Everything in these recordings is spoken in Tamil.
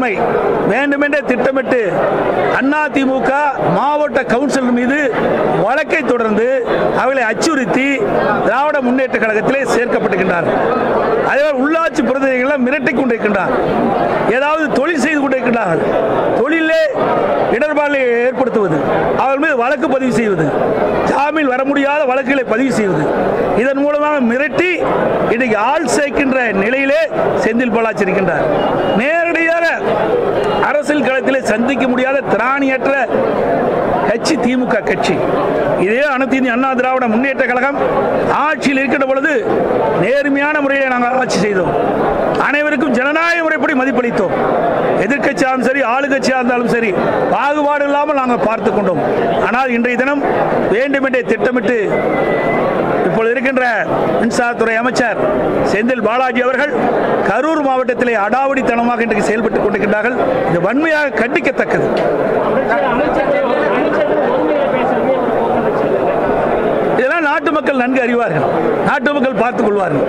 முறை வேண்டுமென்றே திட்டமிட்டு அதிமுக மாவட்ட கவுன்சிலர் மீது வழக்கை தொடர்ந்து அவர்களை அச்சுறுத்தி திராவிட முன்னேற்ற கழகத்திலே சேர்க்கப்பட்டிருக்கின்றார்கள் அதேபோல் உள்ளாட்சி பிரதிநிதிகளை மிரட்டிக் கொண்டிருக்கின்றார் ஏதாவது தொழில் செய்து கொண்டிருக்கின்றார்கள் தொழிலே இடர்பாடுகளை ஏற்படுத்துவது அவர்கள் மீது வழக்கு பதிவு செய்வது ஜாமீன் வர முடியாத வழக்குகளை பதிவு செய்வது இதன் மூலமாக மிரட்டி இன்றைக்கு ஆள் சேர்க்கின்ற நிலையிலே செந்தில் பாலாஜி இருக்கின்றார் நேரடியாக அரசியல் களத்திலே சந்திக்க முடியாத திராணியற்ற கட்சி திமுக கட்சி இதே அனைத்து இந்திய அண்ணா திராவிட முன்னேற்ற கழகம் ஆட்சியில் இருக்கின்ற பொழுது நேர்மையான முறையில் நாங்கள் ஆட்சி செய்தோம் அனைவருக்கும் ஜனநாயக முறைப்படி மதிப்பளித்தோம் எதிர்க்கட்சியாலும் சரி ஆளுங்கட்சியாக இருந்தாலும் சரி பாகுபாடு இல்லாமல் நாங்கள் பார்த்து கொண்டோம் ஆனால் இன்றைய தினம் வேண்டுமென்றே திட்டமிட்டு இப்பொழுது இருக்கின்ற மின்சாரத்துறை அமைச்சர் செந்தில் பாலாஜி அவர்கள் கரூர் மாவட்டத்திலே அடாவடித்தனமாக இன்றைக்கு செயல்பட்டுக் கொண்டிருக்கின்றார்கள் இது வன்மையாக கண்டிக்கத்தக்கது இதெல்லாம் நாட்டு மக்கள் நன்கு அறிவார்கள் நாட்டு மக்கள் பார்த்துக் கொள்வார்கள்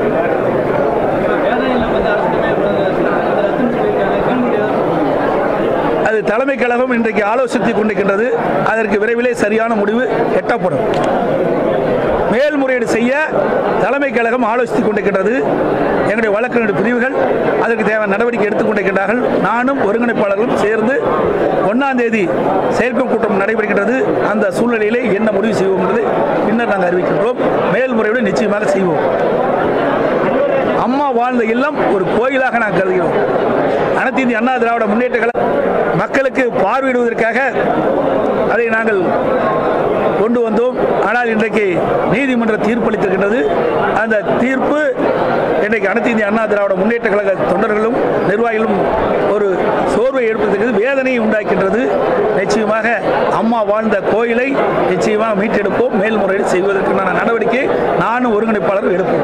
அது தலைமை கழகம் இன்றைக்கு ஆலோசித்துக் கொண்டிருக்கின்றது அதற்கு விரைவிலே சரியான முடிவு எட்டப்படும் மேல்முறையீடு செய்ய தலைமை கழகம் ஆலோசித்துக் கொண்டிருக்கின்றது எங்களுடைய வழக்கறிஞர் பிரிவுகள் அதற்கு தேவையான நடவடிக்கை எடுத்துக் கொண்டிருக்கின்றார்கள் நானும் ஒருங்கிணைப்பாளர்களும் சேர்ந்து ஒன்னாம் தேதி செயற்கும் கூட்டம் நடைபெறுகின்றது அந்த சூழ்நிலையிலே என்ன முடிவு செய்வோம் என்பதை பின்னர் நாங்கள் அறிவிக்கின்றோம் மேல்முறையீடு நிச்சயமாக செய்வோம் அம்மா வாழ்ந்த இல்லம் ஒரு கோயிலாக நான் கருதுகிறோம் அனைத்து இந்திய அண்ணா திராவிட முன்னேற்ற கழகம் மக்களுக்கு பார்வையிடுவதற்காக அதை நாங்கள் கொண்டு வந்தோம் ஆனால் இன்றைக்கு நீதிமன்ற தீர்ப்பளித்திருக்கின்றது அந்த தீர்ப்பு இன்றைக்கு அனைத்து இந்திய அண்ணா திராவிட முன்னேற்ற கழக தொண்டர்களும் நிர்வாகிகளும் ஒரு சோர்வை ஏற்படுத்துகிறது வேதனையை உண்டாக்கின்றது நிச்சயமாக அம்மா வாழ்ந்த கோயிலை நிச்சயமாக மீட்டெடுப்போம் மேல்முறையீடு செய்வதற்கான நடவடிக்கை நானும் ஒருங்கிணைப்பாளர் எடுப்போம்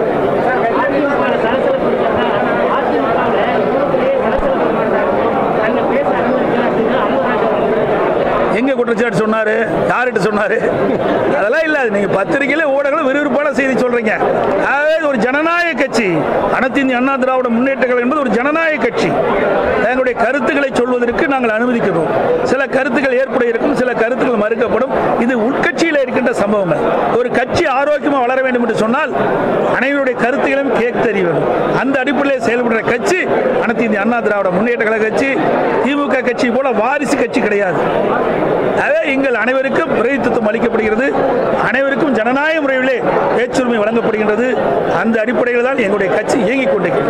எங்க குற்றச்சாட்டு சொன்னாரு யார்கிட்ட சொன்னாரு அதெல்லாம் இல்ல அது நீங்க பத்திரிகையில ஊடகங்களும் விறுவிறுப்பான செய்தி சொல்றீங்க அதாவது ஒரு ஜனநாயக கட்சி அனைத்து இந்திய அண்ணா திராவிட முன்னேற்ற கழகம் என்பது ஒரு ஜனநாயக கட்சி எங்களுடைய கருத்துக்களை சொல்வதற்கு நாங்கள் அனுமதிக்கிறோம் சில கருத்துக்கள் ஏற்பட இருக்கும் சில கருத்துக்கள் மறுக்கப்படும் இது உட்கட்சியில் இருக்கின்ற சம்பவங்கள் ஒரு கட்சி ஆரோக்கியமாக வளர வேண்டும் என்று சொன்னால் அனைவருடைய கருத்துக்களையும் கேட்க தெரிய வேண்டும் அந்த அடிப்படையில் செயல்படுற கட்சி அனைத்து இந்திய அண்ணா திராவிட முன்னேற்ற கழக கட்சி திமுக கட்சி போல வாரிசு கட்சி கிடையாது அதே எங்கள் அனைவருக்கும் பிரதித்துவம் அளிக்கப்படுகிறது அனைவருக்கும் ஜனநாயக முறையிலே பேச்சுரிமை வழங்கப்படுகின்றது அந்த அடிப்படையில் தான் எங்களுடைய கட்சி இயங்கிக் கொண்டிருக்கிறது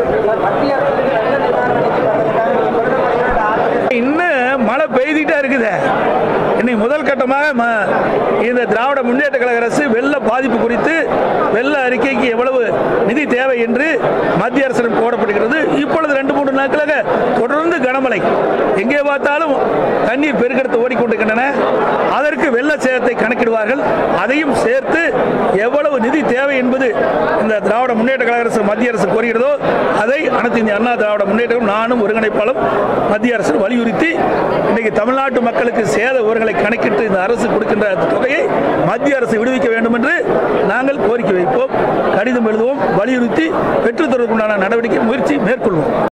இன்னும் மழை பெய்துட்டே இருக்குது இன்னைக்கு முதல் கட்டமாக ம- இந்த திராவிட முன்னேற்ற கழக அரசு வெள்ள பாதிப்பு குறித்து வெள்ள அறிக்கைக்கு எவ்வளவு நிதி தேவை என்று மத்திய அரசிடம் போடப்படுகிறது இப்பொழுது ரெண்டு மூன்று நாட்களாக தொடர்ந்து கனமழை எங்கே பார்த்தாலும் தண்ணீர் பெருக்கெடுத்து ஓடிக்கொண்டிருக்கின்றன அதற்கு வெள்ள சேதத்தை கணக்கிடுவார்கள் அதையும் சேர்த்து எவ்வளவு நிதி தேவை என்பது இந்த திராவிட முன்னேற்ற கழக அரசு மத்திய அரசு கோருகிறதோ அதை அனைத்து இந்திய அண்ணா திராவிட முன்னேற்றம் நானும் ஒருங்கிணைப்பாளரும் மத்திய அரசு வலியுறுத்தி இன்னைக்கு தமிழ்நாட்டு மக்களுக்கு சேத விவரங்களை கணக்கிட்டு இந்த அரசு கொடுக்கின்ற தொகையை மத்திய அரசு விடுவிக்க வேண்டும் என்று நாங்கள் கோரிக்கை வைப்போம் கடிதம் எழுதுவோம் வலியுறுத்தி பெற்றுத்தருவதற்குண்டான நடவடிக்கை முயற்சி மேற்கொள்வோம்